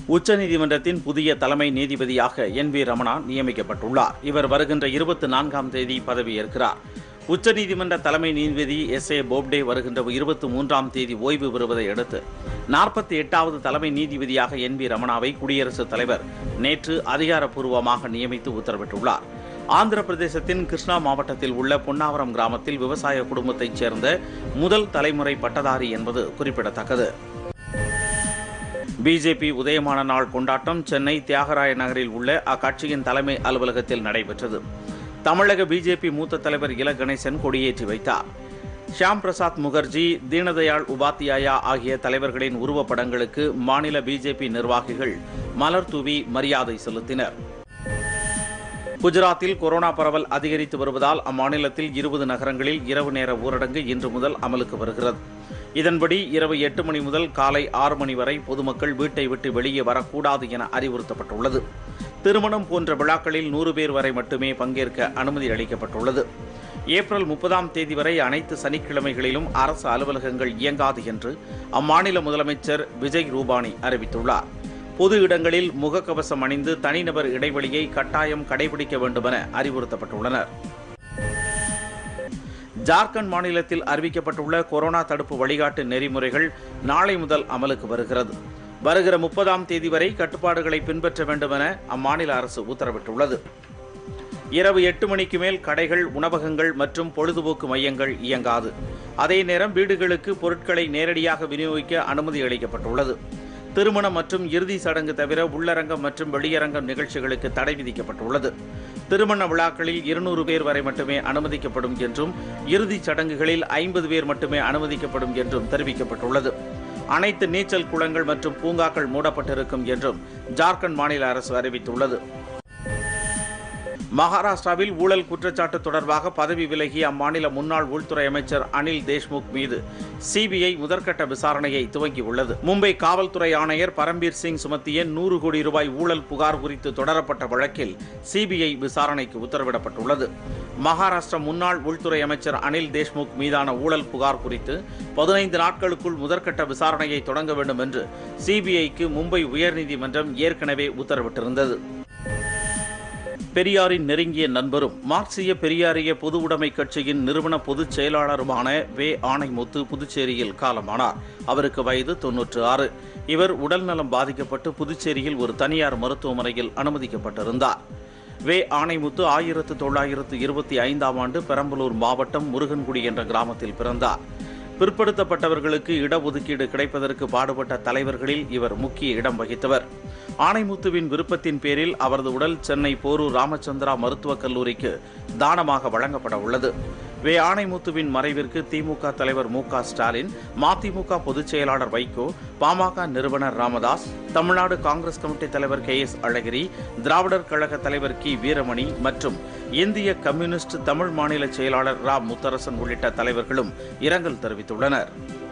உச்சநீதிமன்றத்தின் புதிய தலைமை நீதிபதியாக என் வி ரமணா நியமிக்கப்பட்டுள்ளார் இவர் வருகின்ற இருபத்தி நான்காம் தேதி பதவியேற்கிறார் உச்சநீதிமன்ற தலைமை நீதிபதி எஸ் ஏ போப்டே வருகின்ற இருபத்தி மூன்றாம் தேதி ஓய்வு பெறுவதை அடுத்து நாற்பத்தி எட்டாவது தலைமை நீதிபதியாக என் வி ரமணாவை குடியரசுத் தலைவர் நேற்று அதிகாரப்பூர்வமாக நியமித்து உத்தரவிட்டுள்ளார் ஆந்திர பிரதேசத்தின் கிருஷ்ணா மாவட்டத்தில் உள்ள பொன்னாவரம் கிராமத்தில் விவசாய குடும்பத்தைச் சேர்ந்த முதல் தலைமுறை பட்டதாரி என்பது குறிப்பிடத்தக்கது பிஜேபி உதயமான நாள் கொண்டாட்டம் சென்னை தியாகராய நகரில் உள்ள அக்கட்சியின் தலைமை அலுவலகத்தில் நடைபெற்றது தமிழக பிஜேபி மூத்த தலைவர் இல கணேசன் கொடியேற்றி வைத்தார் ஷியாம் பிரசாத் முகர்ஜி தீனதயாள் உபாத்தியாயா ஆகிய தலைவர்களின் உருவப்படங்களுக்கு மாநில பிஜேபி நிர்வாகிகள் மலர் தூவி மரியாதை செலுத்தினர் குஜராத்தில் கொரோனா பரவல் அதிகரித்து வருவதால் அம்மாநிலத்தில் இருபது நகரங்களில் இரவு நேர ஊரடங்கு இன்று முதல் அமலுக்கு வருகிறது இதன்படி இரவு எட்டு மணி முதல் காலை ஆறு மணி வரை பொதுமக்கள் வீட்டை விட்டு வெளியே வரக்கூடாது என அறிவுறுத்தப்பட்டுள்ளது திருமணம் போன்ற விழாக்களில் நூறு பேர் வரை மட்டுமே பங்கேற்க அனுமதி அளிக்கப்பட்டுள்ளது ஏப்ரல் முப்பதாம் தேதி வரை அனைத்து சனிக்கிழமைகளிலும் அரசு அலுவலகங்கள் இயங்காது என்று அம்மாநில முதலமைச்சர் விஜய் ரூபானி அறிவித்துள்ளார் பொது இடங்களில் முகக்கவசம் அணிந்து தனிநபர் இடைவெளியை கட்டாயம் கடைபிடிக்க வேண்டுமென அறிவுறுத்தப்பட்டுள்ளனர் ஜார்க்கண்ட் மாநிலத்தில் அறிவிக்கப்பட்டுள்ள கொரோனா தடுப்பு வழிகாட்டு நெறிமுறைகள் நாளை முதல் அமலுக்கு வருகிறது வருகிற முப்பதாம் தேதி வரை கட்டுப்பாடுகளை பின்பற்ற வேண்டுமென அம்மாநில அரசு உத்தரவிட்டுள்ளது இரவு எட்டு மணிக்கு மேல் கடைகள் உணவகங்கள் மற்றும் பொழுதுபோக்கு மையங்கள் இயங்காது அதே நேரம் வீடுகளுக்கு பொருட்களை நேரடியாக விநியோகிக்க அனுமதி அளிக்கப்பட்டுள்ளது திருமணம் மற்றும் இறுதி சடங்கு தவிர உள்ளரங்கம் மற்றும் வெளியரங்கம் நிகழ்ச்சிகளுக்கு தடை விதிக்கப்பட்டுள்ளது திருமண விழாக்களில் இருநூறு பேர் வரை மட்டுமே அனுமதிக்கப்படும் என்றும் இறுதிச் சடங்குகளில் ஐம்பது பேர் மட்டுமே அனுமதிக்கப்படும் என்றும் தெரிவிக்கப்பட்டுள்ளது அனைத்து நீச்சல் குளங்கள் மற்றும் பூங்காக்கள் மூடப்பட்டிருக்கும் என்றும் ஜார்க்கண்ட் மாநில அரசு அறிவித்துள்ளது மகாராஷ்டிராவில் ஊழல் குற்றச்சாட்டு தொடர்பாக பதவி விலகிய அம்மாநில முன்னாள் உள்துறை அமைச்சர் அனில் தேஷ்முக் மீது சிபிஐ முதற்கட்ட விசாரணையை துவங்கியுள்ளது மும்பை காவல்துறை ஆணையர் பரம்பீர் சிங் சுமத்திய நூறு கோடி ரூபாய் ஊழல் புகார் குறித்து தொடரப்பட்ட வழக்கில் சிபிஐ விசாரணைக்கு உத்தரவிடப்பட்டுள்ளது மகாராஷ்டிர முன்னாள் உள்துறை அமைச்சர் அனில் தேஷ்முக் மீதான ஊழல் புகார் குறித்து பதினைந்து நாட்களுக்குள் முதற்கட்ட விசாரணையை தொடங்க வேண்டும் என்று சிபிஐக்கு மும்பை உயர்நீதிமன்றம் ஏற்கனவே உத்தரவிட்டிருந்தது பெரியாரின் நெருங்கிய நண்பரும் மார்க்சிய பெரியாரிய பொது உடைமை கட்சியின் நிறுவன பொதுச் செயலாளருமான வே ஆணைமுத்து புதுச்சேரியில் காலமானார் அவருக்கு வயது தொன்னூற்று ஆறு இவர் உடல்நலம் பாதிக்கப்பட்டு புதுச்சேரியில் ஒரு தனியார் மருத்துவமனையில் அனுமதிக்கப்பட்டிருந்தார் வே ஆணைமுத்து ஆயிரத்து தொள்ளாயிரத்து இருபத்தி ஐந்தாம் ஆண்டு பெரம்பலூர் மாவட்டம் முருகன்குடி என்ற கிராமத்தில் பிறந்தார் பிற்படுத்தப்பட்டவர்களுக்கு இடஒதுக்கீடு கிடைப்பதற்கு பாடுபட்ட தலைவர்களில் இவர் முக்கிய இடம் வகித்தவர் ஆணைமுத்துவின் விருப்பத்தின் பேரில் அவரது உடல் சென்னை போரூர் ராமச்சந்திரா மருத்துவக் கல்லூரிக்கு தானமாக வழங்கப்பட உள்ளது வே ஆணைமுத்துவின் மறைவிற்கு திமுக தலைவர் மு க ஸ்டாலின் மதிமுக பொதுச் செயலாளர் வைகோ பாமக நிறுவனர் ராமதாஸ் தமிழ்நாடு காங்கிரஸ் கமிட்டி தலைவர் கே எஸ் அழகிரி திராவிடர் கழக தலைவர் கி வீரமணி மற்றும் இந்திய கம்யூனிஸ்ட் தமிழ் மாநில செயலாளர் ரா முத்தரசன் உள்ளிட்ட தலைவர்களும் இரங்கல் தெரிவித்துள்ளனர்